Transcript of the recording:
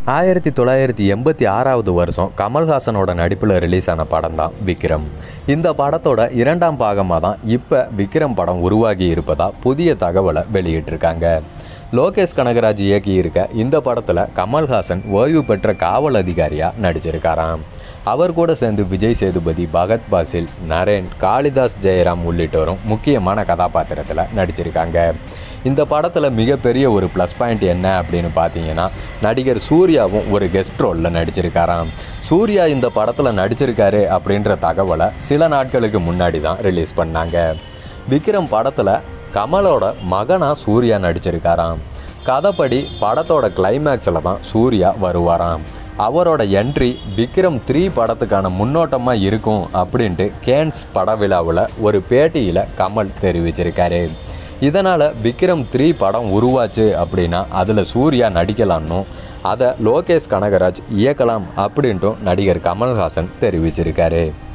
ஆயிரத்தி தொள்ளாயிரத்தி எண்பத்தி ஆறாவது வருஷம் கமல்ஹாசனோட நடிப்பில் ரிலீஸ் ஆன படம் தான் விக்ரம் இந்த படத்தோட இரண்டாம் பாகமாக தான் இப்போ விக்ரம் படம் உருவாகி இருப்பதா புதிய தகவலை வெளியிட்டிருக்காங்க லோகேஷ் கனகராஜ் இயக்கியிருக்க இந்த படத்தில் கமல்ஹாசன் ஓய்வு பெற்ற காவல் அதிகாரியாக நடிச்சிருக்காராம் அவர் கூட சேர்ந்து விஜய் சேதுபதி பகத் பாசில் நரேன் காளிதாஸ் ஜெயராம் உள்ளிட்டோரும் முக்கியமான கதாபாத்திரத்தில் நடிச்சிருக்காங்க இந்த படத்தில் மிகப்பெரிய ஒரு ப்ளஸ் பாயிண்ட் என்ன அப்படின்னு பார்த்தீங்கன்னா நடிகர் சூர்யாவும் ஒரு கெஸ்ட் ரோலில் நடிச்சிருக்காராம் சூர்யா இந்த படத்தில் நடிச்சிருக்காரு அப்படின்ற தகவலை சில நாட்களுக்கு முன்னாடி தான் ரிலீஸ் பண்ணாங்க விக்ரம் படத்தில் கமலோட மகனாக சூர்யா நடிச்சிருக்காராம் கதைப்படி படத்தோட கிளைமேக்ஸில் தான் சூர்யா வருவாராம் அவரோட என்ட்ரி விக்ரம் த்ரீ படத்துக்கான முன்னோட்டமாக இருக்கும் அப்படின்ட்டு கேன்ஸ் பட விழாவில் ஒரு பேட்டியில் கமல் தெரிவிச்சிருக்காரு இதனால் விக்ரம் த்ரீ படம் உருவாச்சு அப்படின்னா அதில் சூர்யா நடிக்கலான்னும் அதை லோகேஷ் கனகராஜ் இயக்கலாம் அப்படின்ட்டும் நடிகர் கமல்ஹாசன் தெரிவிச்சிருக்காரு